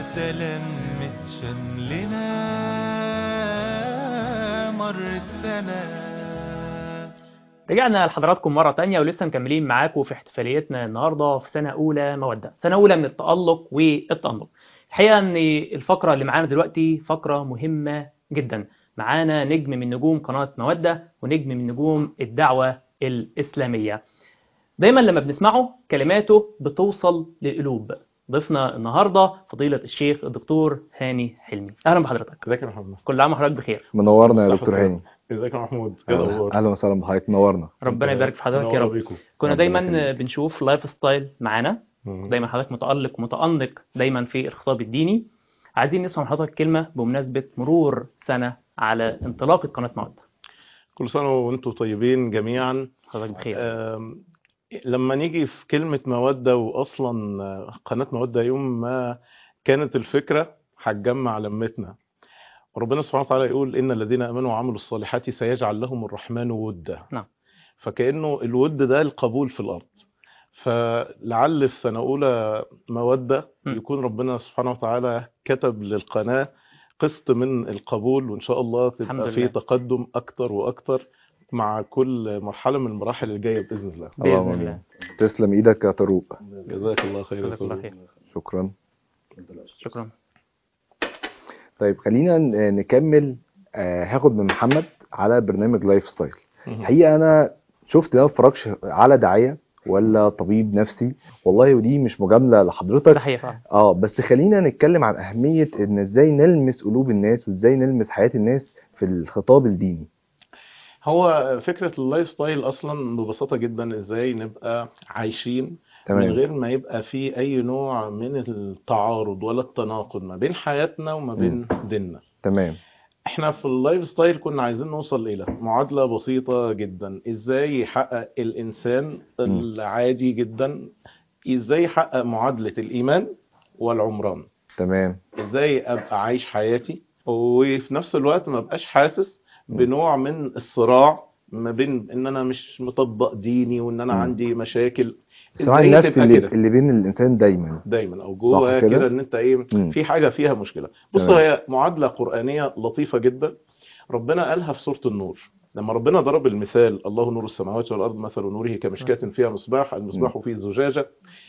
السلام شملنا مرت سنة رجعنا لحضراتكم مرة تانية ولسه مكملين معاكم في احتفاليتنا النهاردة في سنة أولى مودة سنة أولى من التألق والتألق الحقيقة أن الفقرة اللي معانا دلوقتي فقرة مهمة جدا معانا نجم من نجوم قناة مودة ونجم من نجوم الدعوة الإسلامية دايما لما بنسمعه كلماته بتوصل للقلوب ضيفنا النهاردة فضيلة الشيخ الدكتور هاني حلمي أهلا بحضرتك ازيك يا محمد كل عام وحضرتك بخير منورنا يا صح دكتور وسلام. هاني ازيك يا محمود كده اهلا اخبار أهلا وسهلا بحضرتك منورنا ربنا يبارك في حضرتك يا منور رب بيكم. كنا ربنا دايما يخليك. بنشوف لايف ستايل معانا مم. دايما حضرتك متألق ومتأنق دايما في الخطاب الديني عايزين نسمع من حضرتك كلمة بمناسبة مرور سنة على انطلاقة قناة مودة كل سنه وانتم طيبين جميعا حضرتك بخير آم، لما نيجي في كلمه موده واصلا آه، قناه موده يوم ما كانت الفكره هتجمع لمتنا وربنا سبحانه وتعالى يقول ان الذين امنوا وعملوا الصالحات سيجعل لهم الرحمن ودا نعم. فكانه الود ده القبول في الارض فلعل في سنه اولى موده م. يكون ربنا سبحانه وتعالى كتب للقناه قسط من القبول وان شاء الله الحمد تبقى في لله. تقدم اكتر واكتر مع كل مرحله من المراحل الجايه باذن الله بإذن اللهم الله آمين. تسلم ايدك يا طروق جزاك الله خير يا جزاك الله طارق. خير شكرا شكرا طيب خلينا ن- نكمل آه، هاخد من محمد على برنامج لايف ستايل مهم. الحقيقه انا شفت ده مفرجش على داعيه ولا طبيب نفسي والله ودي مش مجامله لحضرتك ده حقيقة فعلا اه بس خلينا نتكلم عن اهميه ان ازاي نلمس قلوب الناس وازاي نلمس حياه الناس في الخطاب الديني هو فكرة اللايف ستايل أصلا ببساطة جدا إزاي نبقى عايشين من تمام غير ما يبقى في أي نوع من التعارض ولا التناقض ما بين حياتنا وما بين ديننا تمام احنا في اللايف ستايل كنا عايزين نوصل إلى معادلة بسيطة جدا إزاي يحقق الإنسان العادي جدا إزاي يحقق معادلة الإيمان والعمران تمام ازاي ابقى عايش حياتي وفي نفس الوقت ما بقاش حاسس بنوع من الصراع ما بين ان انا مش مطبق ديني وان انا مم. عندي مشاكل الصراع ازاي النفسي تبقى اللي, كده اللي بين الانسان دايما دايما او صح جوه كده؟ كده ان انت ايه مم. في حاجه فيها مشكله بص تمام. هي معادله قرانيه لطيفه جدا ربنا قالها في سوره النور لما ربنا ضرب المثال الله نور السماوات والارض مثل نوره كمشكاة فيها مصباح المصباح فيه زجاجه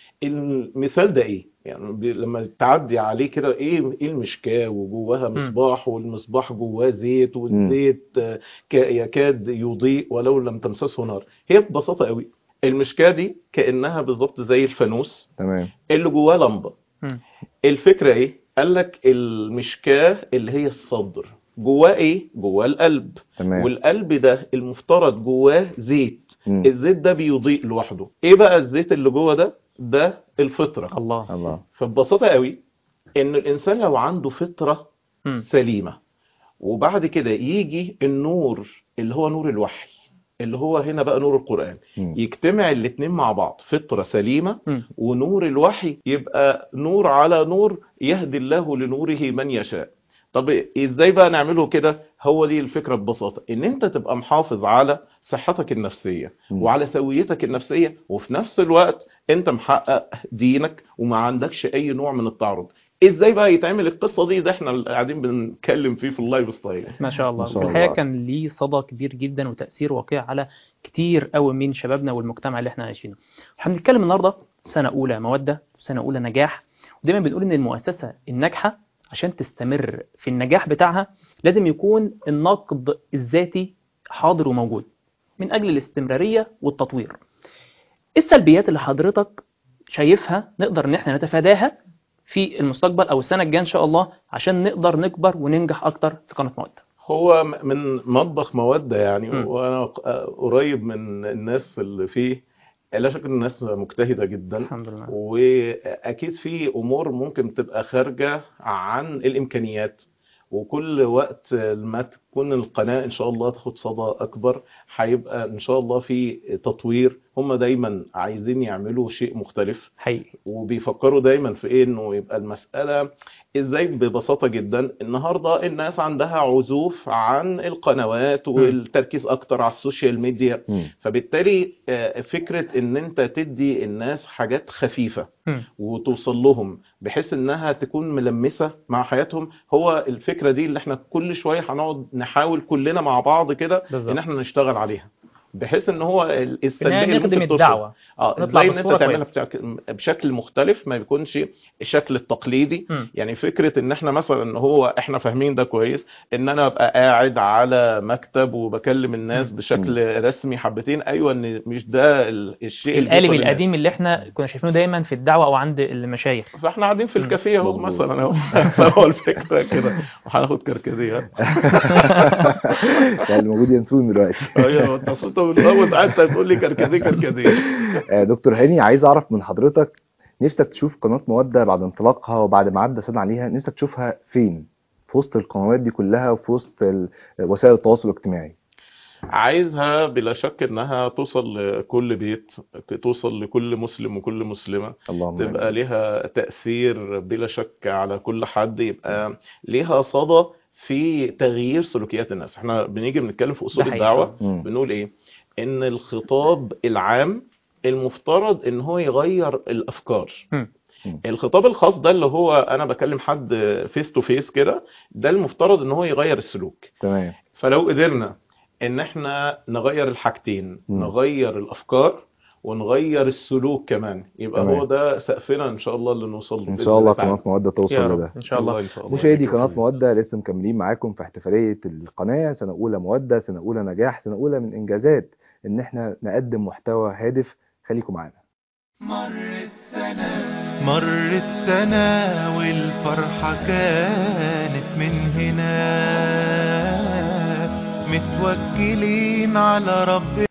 المثال ده ايه يعني بي- لما تعدي عليه كده ايه ايه المشكاه وجواها مصباح والمصباح جواه زيت والزيت آه، ك- يكاد يضيء ولو لم تمسسه نار هي ببساطه قوي المشكاه دي كانها بالظبط زي الفانوس تمام اللي جواه لمبه مم. الفكره ايه قال لك المشكاه اللي هي الصدر جواه ايه جواه القلب تمام والقلب ده المفترض جواه زيت مم. الزيت ده بيضيء لوحده ايه بقى الزيت اللي جوه ده ده الفطره الله الله فببساطه قوي ان الانسان لو عنده فطره مم. سليمه وبعد كده يجي النور اللي هو نور الوحي اللي هو هنا بقى نور القرآن مم. يجتمع الاتنين مع بعض فطرة سليمة مم. ونور الوحي يبقى نور على نور يهدي الله لنوره من يشاء طب ازاي بقى نعمله كده هو دي الفكرة ببساطة ان انت تبقى محافظ على صحتك النفسية مم. وعلى سويتك النفسية وفي نفس الوقت انت محقق دينك وما عندكش اي نوع من التعرض ازاي بقى يتعمل القصة دي ده احنا اللي قاعدين بنتكلم فيه في اللايف ستايل ما شاء الله ما شاء الحقيقة الله. كان ليه صدى كبير جدا وتأثير واقعي على كتير قوي من شبابنا والمجتمع اللي احنا عايشينه احنا بنتكلم النهارده سنة أولى مودة سنة أولى نجاح ودايما بنقول إن المؤسسة الناجحة عشان تستمر في النجاح بتاعها لازم يكون النقد الذاتي حاضر وموجود من أجل الاستمرارية والتطوير إيه السلبيات اللي حضرتك شايفها نقدر إن احنا نتفاداها في المستقبل أو السنة الجاية إن شاء الله عشان نقدر نكبر وننجح أكتر في قناة مودة هو م- من مطبخ مودة يعني مم. وانا ق- قريب من الناس اللي فيه لا شك ان الناس مجتهدة جدا الحمد لله واكيد في امور ممكن تبقى خارجة عن الامكانيات وكل وقت ما كون القناة ان شاء الله تاخد صدى اكبر هيبقى ان شاء الله في تطوير هم دايما عايزين يعملوا شيء مختلف حقيقي وبيفكروا دايما في ايه انه يبقى المسألة ازاي ببساطة جدا النهاردة الناس عندها عزوف عن القنوات والتركيز اكتر على السوشيال ميديا مم. فبالتالي آه، فكرة ان انت تدي الناس حاجات خفيفة مم. وتوصل لهم بحيث انها تكون ملمسة مع حياتهم هو الفكرة دي اللي احنا كل شوية هنقعد نحاول كلنا مع بعض كده بالظبط. ان احنا نشتغل عليها بحيث ان هو ال- في السلبية النهايه اللي نخدم ممكن توصل الدعوه اه نطلع ازاي ان بصورة انت تعملها كويسة. بشكل, بشكل مختلف ما بيكونش الشكل التقليدي مم. يعني فكرة ان احنا مثلا ان هو احنا فاهمين ده كويس ان انا ابقى قاعد على مكتب وبكلم الناس مم. بشكل رسمي حبتين ايوه ان مش ده ال- الشيء اللي القالب بيوصل للناس. القديم اللي احنا كنا شايفينه دايما في الدعوه او عند المشايخ فاحنا قاعدين في مم. الكافيه اهو مظبوط. مثلا اهو فهو الفكره كده وهناخد كركديه يعني الموجود ينسون دلوقتي ايوه انت اصل انت من الاول قعدت تقول لي كركديه كركديه آه، دكتور هاني عايز اعرف من حضرتك نفسك تشوف قناة مودة بعد انطلاقها وبعد ما عدى سنة عليها نفسك تشوفها فين في وسط القنوات دي كلها وفي وسط ال- وسائل التواصل الاجتماعي عايزها بلا شك انها توصل لكل بيت توصل لكل مسلم وكل مسلمه اللهم تبقى آمين. ليها تأثير بلا شك على كل حد يبقى ليها صدى في تغيير سلوكيات الناس احنا بنيجي بنتكلم في اصول ده حقيقي. الدعوة مم. بنقول ايه ان الخطاب العام المفترض ان هو يغير الافكار مم. مم. الخطاب الخاص ده اللي هو انا بكلم حد فيس تو فيس كده ده المفترض ان هو يغير السلوك تمام فلو قدرنا ان احنا نغير الحاجتين مم. نغير الافكار ونغير السلوك كمان يبقى تمام. هو ده سقفنا ان شاء الله اللي نوصل له ان بإذن شاء الله تعالى. قناة مودة يا توصل رب لده ان شاء الله ان شاء الله مشاهدي يبارك قناة فيك. مودة لسه مكملين معاكم في احتفالية القناة سنة أولى مودة سنة أولى نجاح سنة أولى من إنجازات إن إحنا نقدم محتوى هادف خليكم معانا مرت سنة مرت سنة والفرحة كانت من هنا متوكلين على رب